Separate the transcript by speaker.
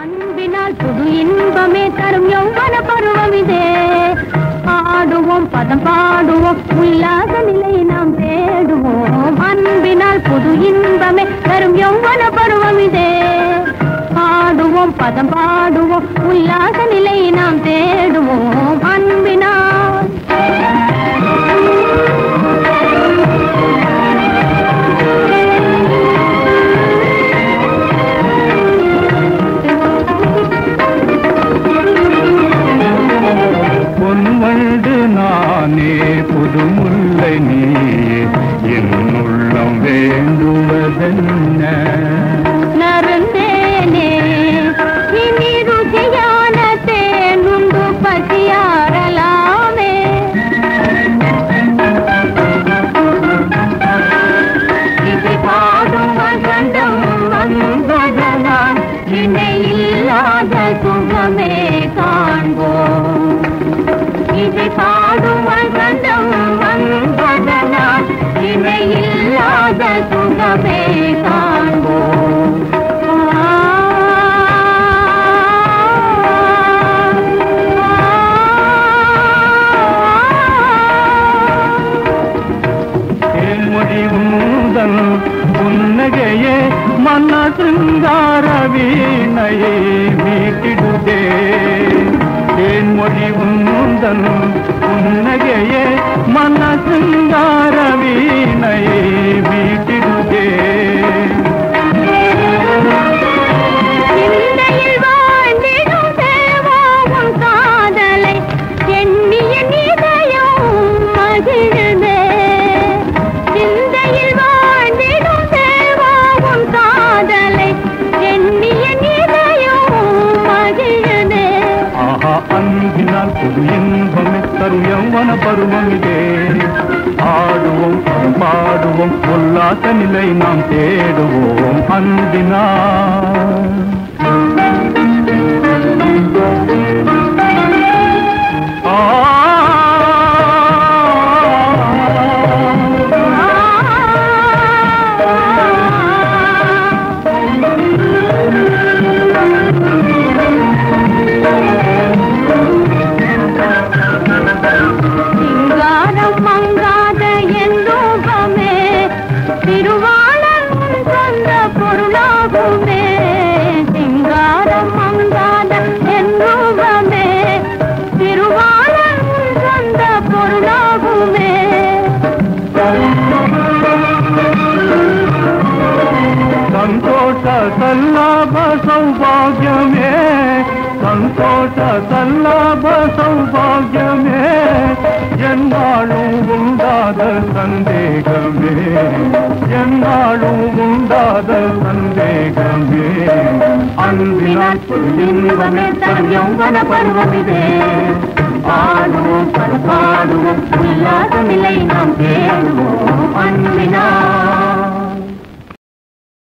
Speaker 1: அன்பினால் புது இன்பமே தரும் யௌவன பருவம் இதே ஆடுவோம் பதம் பாடுவோம் உல்லாச நிலை நாம் தேடுவோம் அன்பினால் புது இன்பமே தரும் யௌவன பருவம் இதே ஆடுவோம் பதம் பாடுவோம் உல்லாச நிலை நாம் தேடுவோம் அன்பினால்
Speaker 2: பொன்வண்டு நானே புதுமுல்லை நீயே என் உள்ளம் வேண்டுவதென்ன
Speaker 1: நருந்தேனே இனி ருசியான தேனுண்டு பசியாரலாமே இது பாடும் வசந்தம் வந்ததனால் இணையில்லாத சுகமே காண்போம் இது பாடும் வசந்தம் வந்ததனால் இணையில்லாத சுகமே காண்போம்
Speaker 2: தேன்மொழி உந்தன் புன்னகையே மன்ன சிங்கார வீணையை மீட்டிடுதே தேன்மொழி உந்தன் புன்னகையே மன்ன சிங்கார வீணையை மீட்டிடுதே
Speaker 1: சிந்தையில் வாழ்ந்திடும் தேவாவும் காதலை எண்ணிய நிதயம் மகிழுதே சிந்தையில் வாழ்ந்திடும் தேவாவும் காதலை எண்ணிய நிதயம் மகிழுதே
Speaker 2: ஆஹா அன்பினால் புது இன்பம் தரும் யௌவன பருவம் இதே ஆடுவோம் பாடுவோம் உல்லாச நிலை நாம் தேடுவோம் அன்பினால்
Speaker 1: சிங்காரம் மங்காத என் ரூபமே திருவாளன் சொந்த பொருளாகுமே சிங்காரம் மங்காத என் ரூபமே திருவாளன் சொந்த பொருளாகுமே
Speaker 2: ಸಂತೋಷ ಸಲ್ಲಾಭ ಸೌಭಾಗ್ಯಮೇ ಸಂತೋಷ ಸಲ್ಲಾಭ ಸೌಭಾಗ್ಯಮೇ என்னாலும் உண்டாத சந்தேகமே என்னாலும் உண்டாத சந்தேகமே அன்பினால் இன்பமே தன் யௌவன பருவமிதே
Speaker 1: பாடுவோம் பாடுவோம் உல்லாத நிலை நாம் தேடுவோம் அன்பினால்